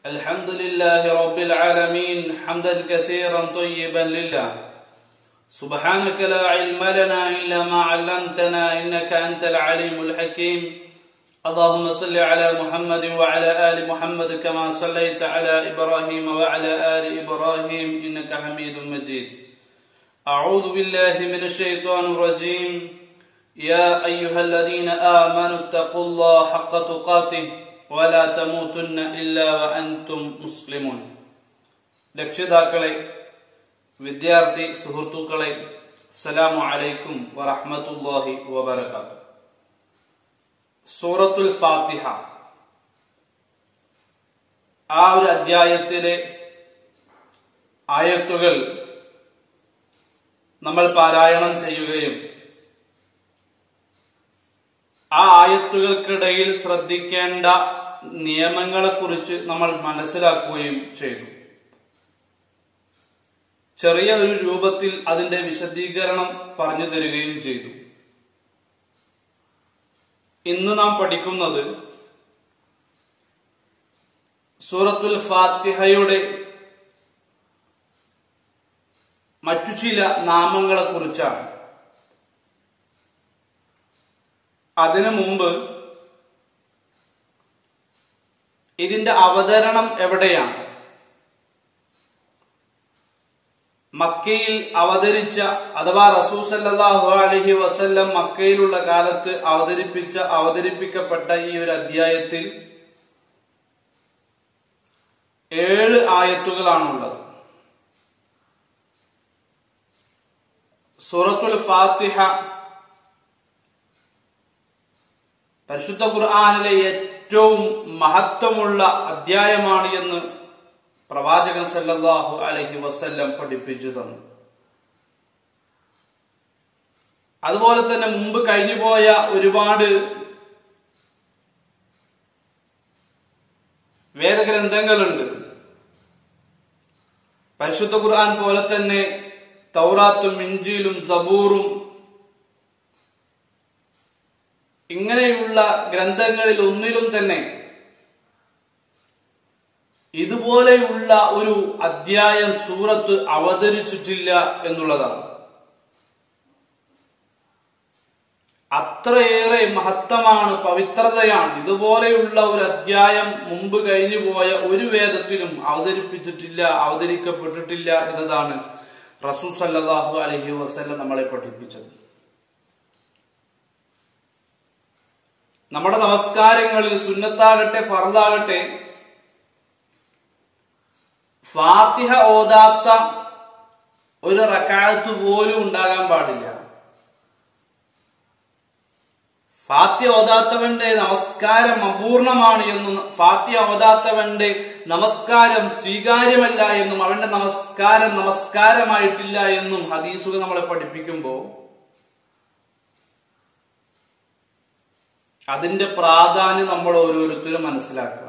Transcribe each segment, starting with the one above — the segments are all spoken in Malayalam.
الحمد لله رب العالمين حمدا كثيرا طيبا لله سبحانك لا علم لنا الا ما علمتنا انك انت العليم الحكيم اللهم صل على محمد وعلى ال محمد كما صليت على ابراهيم وعلى ال ابراهيم انك حميد مجيد اعوذ بالله من الشيطان الرجيم يا ايها الذين امنوا اتقوا الله حق تقاته ولا تموتن الا وانتم مسلمون രക്ഷിതാക്കളെ വിദ്യാർത്ഥി സുഹൃത്തുക്കളെ അസ്സലാമു അലൈക്കും വറഹ്മത്തുള്ളാഹി വബറകാതുഹു സൂറത്തുൽ ഫാത്തിഹ ആ ഒരു അധ്യായത്തിലെ ആയത്തുകൾ നമ്മൾ പാരായണം ചെയ്യുകയും ആ ആയത്തുകൾക്കിടയിൽ ശ്രദ്ധിക്കേണ്ട നിയമങ്ങളെക്കുറിച്ച് നമ്മൾ മനസ്സിലാക്കുകയും ചെയ്തു ചെറിയ ഒരു രൂപത്തിൽ അതിന്റെ വിശദീകരണം പറഞ്ഞു തരികയും ചെയ്തു ഇന്ന് നാം പഠിക്കുന്നത് സൂറത്തുൽ ഫാത്തിഹയുടെ മറ്റു ചില നാമങ്ങളെ കുറിച്ചാണ് അതിനു മുമ്പ് ഇതിന്റെ അവതരണം എവിടെയാണ് മക്കയിൽ അവതരിച്ച അഥവാ റസൂസല്ലാഹു അലഹി വസല്ലം മക്കയിലുള്ള കാലത്ത് അവതരിപ്പിച്ച അവതരിപ്പിക്കപ്പെട്ട ഈ ഒരു അധ്യായത്തിൽ ഏഴ് ആയത്തുകളാണുള്ളത് സൂറത്തുൽ ഫാത്തിഹ പരിശുദ്ധ ഖുർആാനിലെ ഏറ്റവും മഹത്വമുള്ള അധ്യായമാണ് എന്ന് പ്രവാചകൻ സല്ലല്ലാഹു അലൈഹി വസല്ലം പഠിപ്പിച്ചു തന്നു അതുപോലെ തന്നെ മുമ്പ് കഴിഞ്ഞുപോയ ഒരുപാട് വേദഗ്രന്ഥങ്ങളുണ്ട് പരിശുദ്ധ ഖുർആൻ പോലെ തന്നെ തൗറാത്തും ഇഞ്ചിയിലും സബൂറും ഇങ്ങനെയുള്ള ഗ്രന്ഥങ്ങളിൽ ഒന്നിലും തന്നെ ഇതുപോലെയുള്ള ഒരു അധ്യായം സൂറത്ത് അവതരിച്ചിട്ടില്ല എന്നുള്ളതാണ് അത്രയേറെ മഹത്തമാണ് പവിത്രതയാണ് ഇതുപോലെയുള്ള ഒരു അധ്യായം മുമ്പ് കഴിഞ്ഞു പോയ ഒരു വേദത്തിലും അവതരിപ്പിച്ചിട്ടില്ല അവതരിക്കപ്പെട്ടിട്ടില്ല എന്നതാണ് റസൂ സല്ലാഹു അലഹി വസ്ല്ലം നമ്മളെ പഠിപ്പിച്ചത് നമ്മുടെ നമസ്കാരങ്ങളിൽ സുന്നത്താകട്ടെ ഫർദാകട്ടെ ഫാത്തിഹ ഓതാത്ത ഒരു റക്കാഴത്ത് പോലും ഉണ്ടാകാൻ പാടില്ല ഫാത്യ ഓതാത്തവന്റെ നമസ്കാരം അപൂർണമാണ് എന്നും ഫാത്യ ഓതാത്തവന്റെ നമസ്കാരം സ്വീകാര്യമല്ല എന്നും അവന്റെ നമസ്കാരം നമസ്കാരമായിട്ടില്ല എന്നും ഹദീസുകൾ നമ്മളെ പഠിപ്പിക്കുമ്പോ അതിന്റെ പ്രാധാന്യം നമ്മൾ ഓരോരുത്തരും മനസ്സിലാക്കുക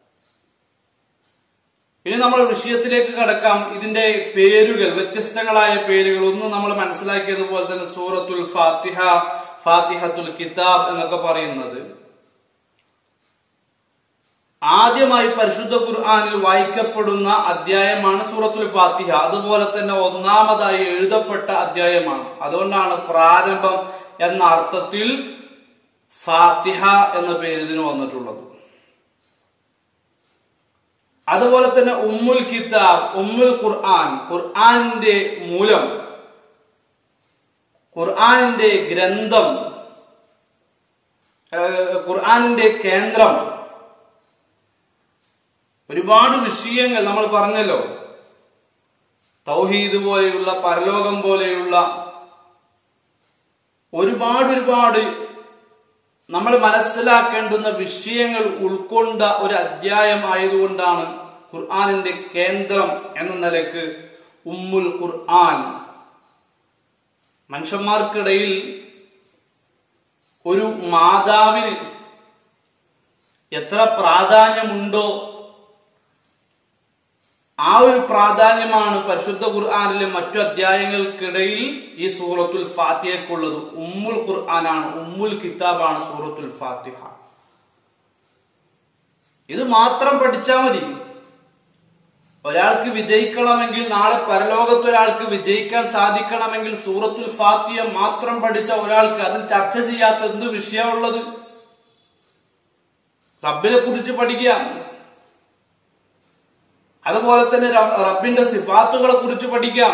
ഇനി നമ്മൾ വിഷയത്തിലേക്ക് കടക്കാം ഇതിന്റെ പേരുകൾ വ്യത്യസ്തങ്ങളായ പേരുകൾ ഒന്ന് നമ്മൾ മനസ്സിലാക്കിയതുപോലെ തന്നെ സൂറത്തുൽ ഫാത്തിഹ ഫാത്തിഹത്തുൽ കിതാബ് എന്നൊക്കെ പറയുന്നത് ആദ്യമായി പരിശുദ്ധ ഖുർആാനിൽ വായിക്കപ്പെടുന്ന അധ്യായമാണ് സൂറത്തുൽ ഫാത്തിഹ അതുപോലെ തന്നെ ഒന്നാമതായി എഴുതപ്പെട്ട അധ്യായമാണ് അതുകൊണ്ടാണ് പ്രാരംഭം എന്ന അർത്ഥത്തിൽ ഫാത്തിഹ എന്ന പേര് ഇതിന് വന്നിട്ടുള്ളത് അതുപോലെ തന്നെ ഉമ്മുൽ കിതാബ് ഉമ്മുൽ ഖുർആൻ ഖുർആാനിന്റെ മൂലം ഖുർആാനിന്റെ ഗ്രന്ഥം ഖുർആാനിന്റെ കേന്ദ്രം ഒരുപാട് വിഷയങ്ങൾ നമ്മൾ പറഞ്ഞല്ലോ തൗഹീദ് പോലെയുള്ള പരലോകം പോലെയുള്ള ഒരുപാട് ഒരുപാട് നമ്മൾ മനസ്സിലാക്കേണ്ടുന്ന വിഷയങ്ങൾ ഉൾക്കൊണ്ട ഒരു അധ്യായം ആയതുകൊണ്ടാണ് ഖുർആാനിന്റെ കേന്ദ്രം എന്ന നിലക്ക് ഉമ്മുൽ ഖുർആൻ മനുഷ്യന്മാർക്കിടയിൽ ഒരു മാതാവിന് എത്ര പ്രാധാന്യമുണ്ടോ ആ ഒരു പ്രാധാന്യമാണ് പരിശുദ്ധ ഖുർആാനിലെ മറ്റു അധ്യായങ്ങൾക്കിടയിൽ ഈ സൂറത്തുൽ ഫാത്തിഹക്കുള്ളത് ഉമ്മുൽ ഖുർആനാണ് ഉമ്മുൽ കിതാബാണ് സൂറത്തുൽ ഫാത്തിഹ ഇത് മാത്രം പഠിച്ചാൽ മതി ഒരാൾക്ക് വിജയിക്കണമെങ്കിൽ നാളെ പരലോകത്ത് ഒരാൾക്ക് വിജയിക്കാൻ സാധിക്കണമെങ്കിൽ സൂറത്തുൽ ഫാത്തിയ മാത്രം പഠിച്ച ഒരാൾക്ക് അതിൽ ചർച്ച ചെയ്യാത്ത എന്ത് വിഷയമുള്ളത് റബ്ബിനെ കുറിച്ച് പഠിക്കുക അതുപോലെ തന്നെ ര- റബ്ബിന്റെ സിഫാത്തുകളെ കുറിച്ച് പഠിക്കാം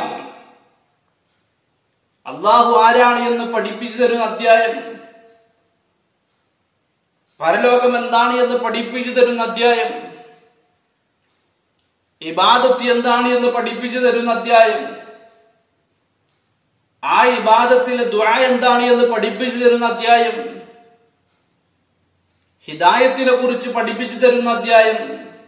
അള്ളാഹു ആരാണ് എന്ന് പഠിപ്പിച്ചു തരുന്ന അധ്യായം പരലോകം എന്താണ് എന്ന് പഠിപ്പിച്ചു തരുന്ന അധ്യായം ഇബാദത്ത് എന്താണ് എന്ന് പഠിപ്പിച്ചു തരുന്ന അധ്യായം ആ ഇബാദത്തിലെ ദ്വാ എന്താണ് എന്ന് പഠിപ്പിച്ചു തരുന്ന അധ്യായം ഹിദായത്തിനെ കുറിച്ച് പഠിപ്പിച്ചു തരുന്ന അധ്യായം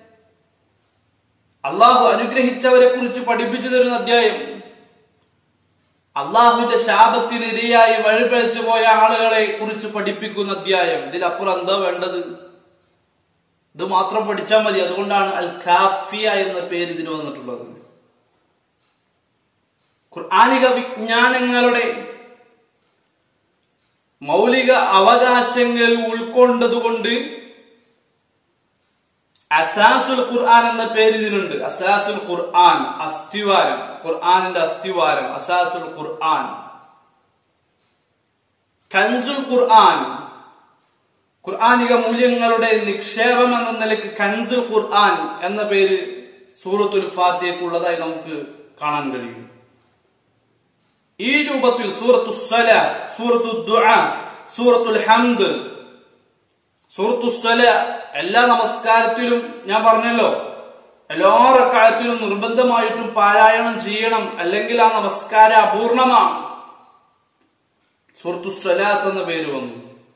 അള്ളാഹു അനുഗ്രഹിച്ചവരെ കുറിച്ച് പഠിപ്പിച്ചു തരുന്ന അധ്യായം അള്ളാഹുവിന്റെ ശാപത്തിന് ഇരയായി വഴിപഴിച്ചു പോയ ആളുകളെ കുറിച്ച് പഠിപ്പിക്കുന്ന അധ്യായം ഇതിലപ്പുറം എന്താ വേണ്ടത് ഇത് മാത്രം പഠിച്ചാൽ മതി അതുകൊണ്ടാണ് അൽ കാഫിയ എന്ന പേര് ഇതിന് വന്നിട്ടുള്ളത് ഖുർആാനിക വിജ്ഞാനങ്ങളുടെ മൗലിക അവകാശങ്ങൾ ഉൾക്കൊണ്ടതുകൊണ്ട് അസാസുൽ ഖുർആൻ എന്ന പേര് ഇതിനുണ്ട് അസാസുൽ ഖുർആൻ അസ്ഥിവാരം ഖുർആനിന്റെ അസ്ഥിവാരം അസാസുൽ ഖുർആൻ കൻസുൽ ഖുർആൻ ഖുർആാനിക മൂല്യങ്ങളുടെ നിക്ഷേപം എന്ന നിലയ്ക്ക് കൻസുൽ ഖുർആൻ എന്ന പേര് സൂറത്തുൽ ഫാത്തിയക്കുള്ളതായി നമുക്ക് കാണാൻ കഴിയും ഈ രൂപത്തിൽ സൂറത്തു സ്വല സൂറത്തു ദുആ സൂറത്തുൽ ഹംദ് സൂറത്തു സ്വല എല്ലാ നമസ്കാരത്തിലും ഞാൻ പറഞ്ഞല്ലോ എല്ലാ റക്കാലത്തിലും നിർബന്ധമായിട്ടും പാരായണം ചെയ്യണം അല്ലെങ്കിൽ ആ നമസ്കാരം അപൂർണമാണ് സൂറത്തു സ്വലാത്ത് എന്ന പേര് വന്നു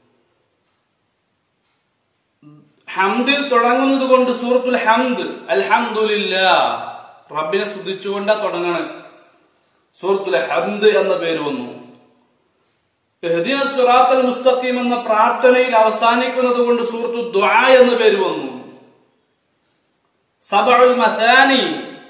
ഹംദിൽ തുടങ്ങുന്നത് കൊണ്ട് സൂറത്തുൽ ഹംദ് അൽഹംദുലില്ല റബ്ബിനെ സ്തുതിച്ചുകൊണ്ടാ തുടങ്ങണം സൂറത്തുൽ ഹംദ് എന്ന പേര് വന്നു ഇഹ്ദിന സിറാത്തൽ മുസ്തഖീം എന്ന പ്രാർത്ഥനയിൽ അവസാനിക്കുന്നത് കൊണ്ട് സൂറത്തു ദ്വാ എന്ന പേര് വന്നു സബഉൽ മസാനി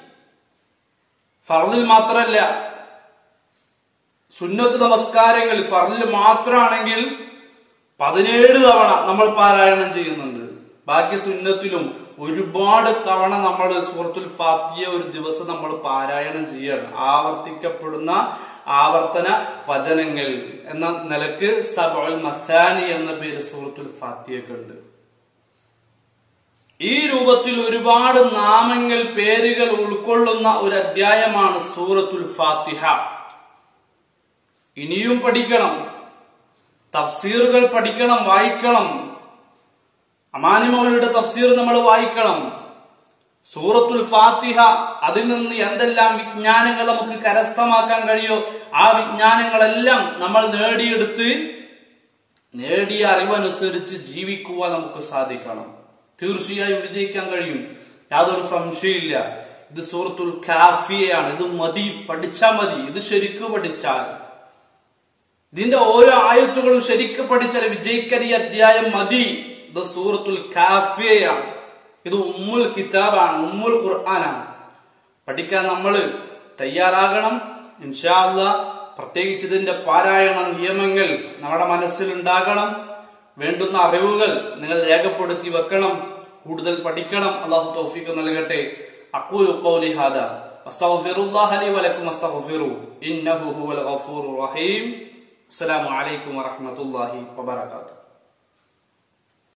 ഫർദിൽ മാത്രമല്ല സുന്നത്ത് നമസ്കാരങ്ങൾ ഫർദിൽ മാത്രമാണെങ്കിൽ പതിനേഴ് തവണ നമ്മൾ പാരായണം ചെയ്യുന്നുണ്ട് ബാക്കി സുന്നത്തിലും ഒരുപാട് തവണ നമ്മൾ സൂറത്തുൽ ഫാത്തിയ ഒരു ദിവസം നമ്മൾ പാരായണം ചെയ്യണം ആവർത്തിക്കപ്പെടുന്ന ആവർത്തന വചനങ്ങൾ എന്ന നിലക്ക് സബുൽ മസാനി എന്ന പേര് സൂറത്തുൽ ഫാത്തിയൊക്കെ ഉണ്ട് ഈ രൂപത്തിൽ ഒരുപാട് നാമങ്ങൾ പേരുകൾ ഉൾക്കൊള്ളുന്ന ഒരു അധ്യായമാണ് സൂറത്തുൽ ഫാത്തിഹ ഇനിയും പഠിക്കണം തഫ്സീറുകൾ പഠിക്കണം വായിക്കണം അമാനിമൗലിയുടെ തഫ്സീർ നമ്മൾ വായിക്കണം സൂറത്തുൽ ഫാത്തിഹ അതിൽ നിന്ന് എന്തെല്ലാം വിജ്ഞാനങ്ങൾ നമുക്ക് കരസ്ഥമാക്കാൻ കഴിയോ ആ വിജ്ഞാനങ്ങളെല്ലാം നമ്മൾ നേടിയെടുത്ത് നേടിയ അറിവനുസരിച്ച് ജീവിക്കുവാൻ നമുക്ക് സാധിക്കണം തീർച്ചയായും വിജയിക്കാൻ കഴിയും യാതൊരു സംശയമില്ല ഇത് സൂറത്തുൽ കാഫിയയാണ് ഇത് മതി പഠിച്ചാൽ മതി ഇത് ശരിക്കു പഠിച്ചാൽ ഇതിന്റെ ഓരോ ആയത്തുകളും ശരിക്ക് പഠിച്ചാൽ വിജയിക്കാൻ ഈ അധ്യായം മതി ഇത് സൂറത്തുൽ കാഫിയയാണ് ഇത് ഉമ്മുൽ കിതാബാണ് ഉമ്മുൽ ഖുർആനാണ് പഠിക്കാൻ നമ്മൾ തയ്യാറാകണം ഇൻഷാ അല്ലാ പ്രത്യേകിച്ച് ഇതിന്റെ പാരായണ നിയമങ്ങൾ നമ്മുടെ മനസ്സിൽ ഉണ്ടാകണം വേണ്ടുന്ന അറിവുകൾ നിങ്ങൾ രേഖപ്പെടുത്തി വെക്കണം കൂടുതൽ പഠിക്കണം അള്ളാഹു തൗഫീഖ് നൽകട്ടെ അഖൂലു ഖൗലി ഹാദാ അസ്തഗ്ഫിറുല്ലാഹ ലി വലക്കും അസ്തഗ്ഫിറു ഇന്നഹു ഹുവൽ ഗഫൂറുർ റഹീം അസ്സലാമു അലൈക്കും വറഹ്മത്തുള്ളാഹി വബറകാതുഹു